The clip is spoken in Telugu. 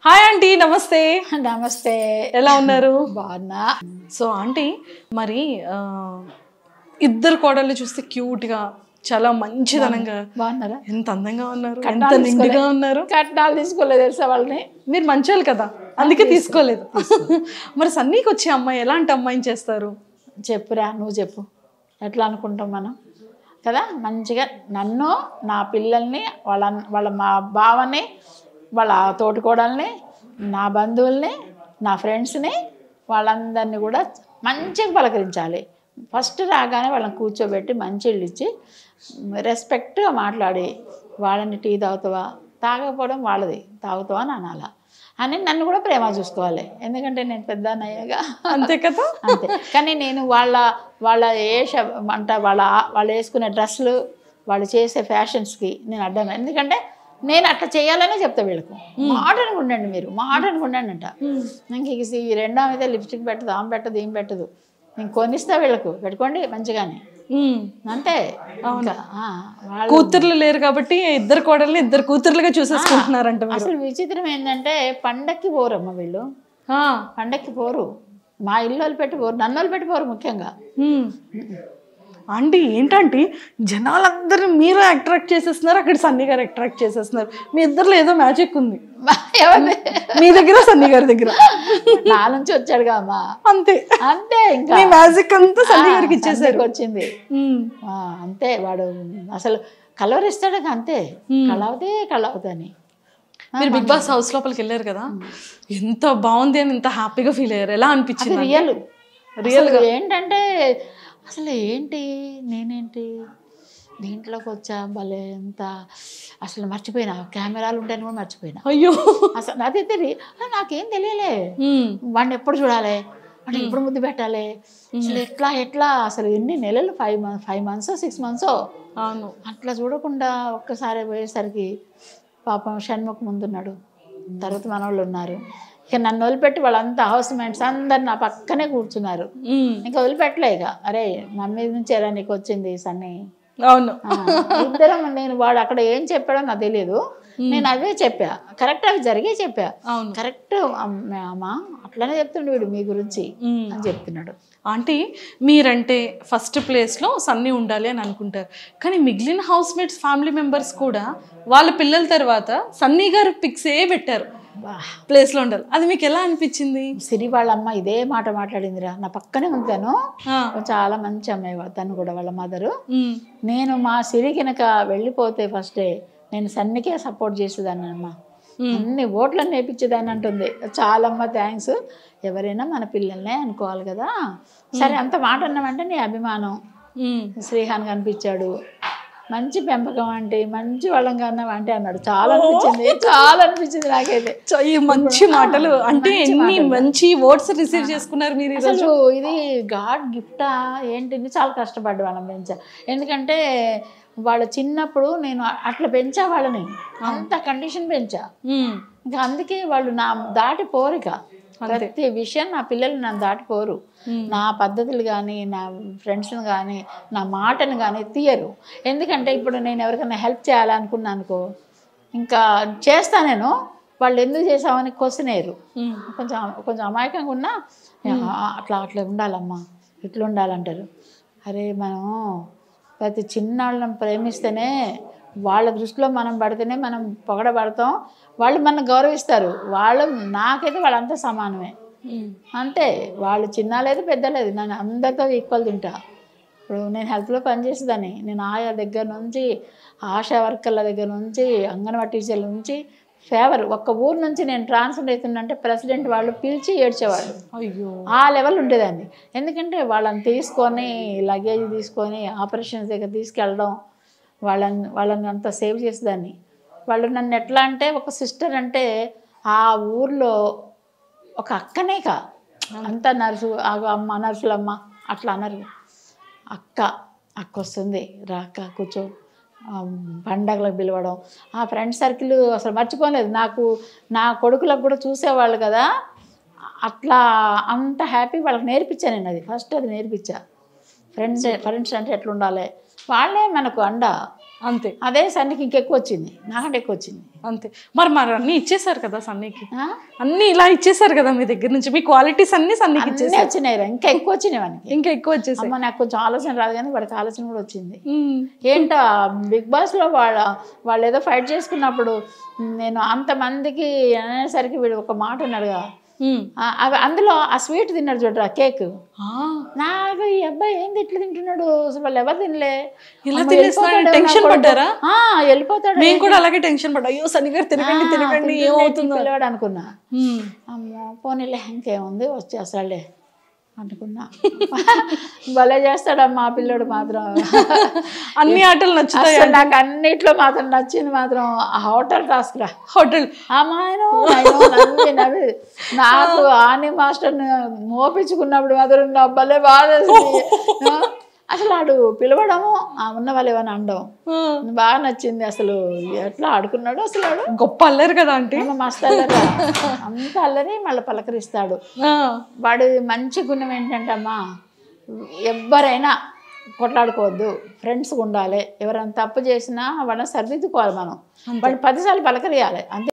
హాయ్ ఆంటీ నమస్తే నమస్తే ఎలా ఉన్నారు బాగున్నా సో ఆంటీ మరి ఆ, ఇద్దరు కోడళ్ళు చూస్తే క్యూట్ గా చాలా మంచిదనంగా బాగున్నారా ఎంత అందంగా ఉన్నారు ఎంత కట్నాలు నిండుగా తీసుకోలే. ఉన్నారు కట్నాలు తీసుకోలేదు తెలుసా వాళ్ళని మీరు మంచోళ్ళు కదా అందుకే తీసుకోలేదు మరి సన్నీకి వచ్చే అమ్మాయి ఎలాంటి అమ్మాయిని చేస్తారు చెప్పురా నువ్వు చెప్పు ఎట్లా అనుకుంటాం మనం కదా మంచిగా నన్ను నా పిల్లల్ని వాళ్ళ వాళ్ళ మా బావని వాళ్ళ తోటికోడల్ని నా బంధువుల్ని నా ఫ్రెండ్స్ని వాళ్ళందరినీ కూడా మంచిగా పలకరించాలి ఫస్ట్ రాగానే వాళ్ళని కూర్చోబెట్టి మంచి ఇల్లు ఇచ్చి రెస్పెక్ట్గా మాట్లాడి వాళ్ళని టీ తాగుతావా తాగకపోవడం వాళ్ళది తాగుతావా అని అనాలా అని నన్ను కూడా ప్రేమ చూసుకోవాలి ఎందుకంటే నేను పెద్ద అన్నయ్యగా అంతే కదా అంతే కానీ నేను వాళ్ళ వాళ్ళ ఏష అంట వాళ్ళ వాళ్ళు వేసుకునే డ్రెస్సులు వాళ్ళు చేసే ఫ్యాషన్స్కి నేను అడ్డం ఎందుకంటే నేను అట్లా చేయాలనే చెప్తా వీళ్ళకు మోడర్న్గా ఉండండి మీరు మోడర్న్గా ఉండండి అంట ఇంక ఇక ఈ రెండో అయితే లిప్స్టిక్ పెట్టదు ఆమె పెట్టదు ఏం పెట్టదు నేను కొనిస్తా వీళ్ళకు పెట్టుకోండి మంచిగానే ఉమ్. అంతే ఇంకా, ఆ, వాళ్ళు కూతుర్లు లేరు కాబట్టి ఇద్దరు కోడల్ని ఇద్దరు కూతుర్లుగా చూసేసుకుంటున్నారంట మీరు అసలు విచిత్రం ఏంటంటే పండక్కి పోరమ్మ వీళ్ళు ఆ, పండక్కి పోరు మా ఇల్లు వాళ్ళు పెట్టి పోరు నన్ను వాళ్ళు పెట్టి పోరు ముఖ్యంగా ఉమ్. ఆంటీ ఏంటంటే జనాలందరూ మీరు అట్రాక్ట్ చేసేస్తున్నారు అక్కడ సన్నీ గారు అట్రాక్ట్ చేసేస్తున్నారు మీ ఇద్దరిలో ఏదో మ్యాజిక్ ఉంది ఎవరిది మీ దగ్గర సన్నీ గారి దగ్గర నా నుంచి వచ్చాడుగా అమ్మా అంతే అంతే ఇంకా మీ మ్యాజిక్ అంతా సన్నీ గారికి ఇచ్చేసారు సందడికి వచ్చింది ఉమ్. ఆ, అంతే వాడు అసలు కలవరిస్తాడు అంతే కలవదే కలవదని మీరు బిగ్ బాస్ హౌస్ లోపలికి వెళ్ళారు కదా ఎంత బాగుంది అని ఎంత హ్యాపీగా ఫీల్ అయ్యారు ఎలా అనిపించింది రియల్ Real రియల్ ఏంటంటే అసలు ఏంటి నేనేంటి దీంట్లోకి వచ్చా భలే ఎంత అసలు మర్చిపోయినా కెమెరాలు ఉంటాయని కూడా మర్చిపోయినా అయ్యో అసలు అదైతే రి- ఆ, నాకేం తెలియలే ఉమ్. వాడిని ఎప్పుడు చూడాలి వాడిని ఎప్పుడు ముద్దు పెట్టాలి అసలు ఎట్లా ఎట్లా అసలు ఎన్ని నెలలు five month five months six months అవును అట్లా చూడకుండా ఒక్కసారి పోయేసరికి పాపం షణ్ముఖ్ ముందున్నాడు తర్వాత మనోళ్ళు ఉన్నారు ఇక నన్ను వదిలిపెట్టి వాళ్ళంతా హౌస్ మేట్స్ అందరు నా పక్కనే కూర్చున్నారు ఉమ్. ఇంకా వదిలిపెట్టలే ఇక అరే నా మీద నుంచేరా నీకు వచ్చింది సన్నీ అవును ఆ, ఇద్దరం నేను వాడు అక్కడ ఏం చెప్పాడో నాకు తెలియదు నేను అవే చెప్పా కరెక్ట్ అవి జరిగే చెప్పా అవును కరెక్ట్ అమ్మా అట్లనే చెప్తుండు వీడు మీ గురించి ఉమ్. అని చెప్తున్నాడు ఆంటీ మీరంటే ఫస్ట్ ప్లేస్లో సన్నీ ఉండాలి అని అనుకుంటారు కానీ మిగిలిన హౌస్ మేట్స్ ఫ్యామిలీ మెంబర్స్ కూడా వాళ్ళ పిల్లల తర్వాత సన్నీ గారు పిక్స్ ఏ పెట్టారు బా ప్లేస్లో ఉండాలి అది మీకు ఎలా అనిపించింది సిరి వాళ్ళ అమ్మ ఇదే మాట మాట్లాడిందిరా నా పక్కనే ఉంటాను ఆ, చాలా మంచి అమ్మాయి వా- తను కూడా వాళ్ళ మదరు ఉమ్, నేను మా సిరి కనుక వెళ్ళిపోతే ఫస్టే నేను సన్నికే సపోర్ట్ చేసేదాన్ని అమ్మ అన్ని ఓట్లను నేర్పించేదాన్ని అంటుంది చాలమ్మ థ్యాంక్స్ ఎవరైనా మన పిల్లల్నే అనుకోవాలి కదా సరే అంత మాట అన్నామంటే నీ అభిమానం ఉమ్. శ్రీహాన్ కనిపించాడు మంచి పెంపకం అంటే మంచి వాళ్ళం కన్నా అంటే అన్నాడు చాలా అనిపించింది చాలా అనిపించింది నాకైతే చ- ఈ మంచి మాటలు అంటే ఎన్ని మంచి వర్డ్స్ రిసీవ్ చేసుకున్నారు మీరు ఈరోజు అసలు ఇది గాడ్ గిఫ్టా ఏంటి చాలా కష్టపడ్డ వాళ్ళని పెంచా ఎందుకంటే వాళ్ళ చిన్నప్పుడు నేను అట్లా పెంచా వాళ్ళని అంత కండిషన్ పెంచా ఉమ్, ఇంకా అందుకే వాళ్ళు నా దాటి పోరిక ప్రతి విషయం నా పిల్లలు నన్ను దాటిపోరు నా పద్ధతులు కానీ నా ఫ్రెండ్స్ని కానీ నా మాటను కానీ తీయరు ఎందుకంటే ఇప్పుడు నేను ఎవరికైనా హెల్ప్ చేయాలనుకున్నాను అనుకో ఇంకా చేస్తా నేను వాళ్ళు ఎందుకు చేసామని క్వశ్చన్ వేయరు ఉమ్, కొంచెం కొంచెం అమాయకంగా ఉన్నా "ఆ, అట్లా అట్లా ఉండాలమ్మా ఇట్లా ఉండాలంటారు అరే మనం ప్రతి చిన్నాళ్ళని ప్రేమిస్తేనే వాళ్ళ దృష్టిలో మనం పడితేనే మనం పొగడబడతాం వాళ్ళు మనం గౌరవిస్తారు వాళ్ళు నాకైతే వాళ్ళంతా సమానమే ఉమ్, అంతే వాళ్ళు చిన్న లేదు పెద్ద లేదు నేను అందరితో ఈక్వల్ తింటా ఇప్పుడు నేను హెల్త్లో పనిచేసేదాన్ని నేను ఆయా దగ్గర నుంచి ఆశా వర్కర్ల దగ్గర నుంచి అంగన్వాడీ టీచర్ల నుంచి ఫేవర్ ఒక్క ఊరు నుంచి నేను ట్రాన్స్ఫర్ అవుతుందంటే ప్రెసిడెంట్ వాళ్ళు పిలిచి ఏడ్చేవాళ్ళు అయ్యో ఆ లెవెల్ ఉండేదాన్ని ఎందుకంటే వాళ్ళని తీసుకొని లగేజ్ తీసుకొని ఆపరేషన్స్ దగ్గర తీసుకెళ్ళడం వాళ్ళని వాళ్ళని అంతా సేవ్ చేసేదాన్ని వాళ్ళు నన్ను ఎట్లా అంటే ఒక సిస్టర్ అంటే ఆ ఊర్లో ఒక అక్కనే కా అంత నర్సు ఆగో అమ్మ నర్సులమ్మ అట్లా అనరు అక్క అక్క వస్తుంది రాక కూర్చో ఆ, పండగలకు పిలవడం ఆ ఫ్రెండ్ సర్కిల్ అసలు మర్చిపోలేదు నాకు నా కొడుకులకు కూడా చూసేవాళ్ళు కదా అట్లా అంత హ్యాపీ వాళ్ళకి నేర్పించాను నేను అది ఫస్ట్ అది నేర్పించా ఫ్రెండ్స్ ఫ్రెండ్స్ అంటే ఎట్లా ఉండాలి వాళ్ళే మనకు అండ అంతే అదే సన్నికి ఇంకెక్కువ వచ్చింది నాకంటే ఎక్కువ వచ్చింది అంతే మరి మరి అన్ని ఇచ్చేసారు కదా సన్నీకి ఆ? అన్ని ఇలా ఇచ్చేసారు కదా మీ దగ్గర నుంచి మీ క్వాలిటీస్ అన్ని సన్నీకి అన్నీ ఇచ్చేసారు వచ్చినాయి రా. ఇంకా ఎక్కువ వచ్చినాయి వానికి ఇంకా ఎక్కువ వచ్చేసాయి అమ్మ నాకు కొంచెం ఆలోచన రాదు కానీ వాడికి ఆలోచన కూడా వచ్చింది ఉమ్. ఏంటో బిగ్ బాస్లో వాళ్ళ వాళ్ళు ఏదో ఫైట్ చేసుకున్నప్పుడు నేను అంతమందికి అనేసరికి వీడు ఒక మాట అన్నాడుగా ఉమ్. ఆ, అవి అందులో ఆ స్వీట్ తిన్నాడు చూడరా కేక్ ఆ, నాకు ఈ అబ్బాయి ఏంది ఇట్లా తింటున్నాడు అసలు వాళ్ళు ఎవరు తినలే ఇలా అమ్మ, తినేస్తున్నాడు, వెళ్ళిపోతాడేమో టెన్షన్ నా కొడుకు. పడ్డారా? ఆ, వెళ్ళిపోతాడు మేము కూడా అలాగే టెన్షన్ పడ్డా అయ్యో సన్ని గారు తినకండి తినకండి ఏమవుతుందో పిల్లవాడు అనుకున్నా ఉమ్. అమ్మో పోనీలే ఇంకేముంది వచ్చేస్తాడులే అనుకున్నా భలే చేస్తాడమ్మా ఆ పిల్లడు మాత్రం అన్ని ఆటలు నచ్చుతాయి అసలు నాకు అన్నిట్లో మాత్రం నచ్చింది మాత్రం ఆ హోటల్ టాస్క్ రా హోటల్ అమ్మాయిను నవ్వి నవ్వి నాకు ఆని మాస్టర్ని మోపించుకున్నప్పుడు మాత్రం నా భలే బాధ వేసింది. అసలు ఆడు పిలవడము ఆ ఉన్న వాళ్ళు ఏమైనా అనడం బాగా నచ్చింది అసలు ఎట్లా ఆడుకున్నాడు అసలు ఆడు గొప్ప అల్లరు కదా ఆంటీ ఏమో మస్తు అల్లరి అంత అల్లరి మళ్ళీ పలకరిస్తాడు ఆ, వాడి మంచి గుణం ఏంటంటే అమ్మా ఎవరైనా కొట్లాడుకోవద్దు ఫ్రెండ్స్గా ఉండాలి ఎవరైనా తప్పు చేసినా వాళ్ళని సరిదిద్దుకోవాలి మనం వాళ్ళు పదిసార్లు పలకరియాలి అంతే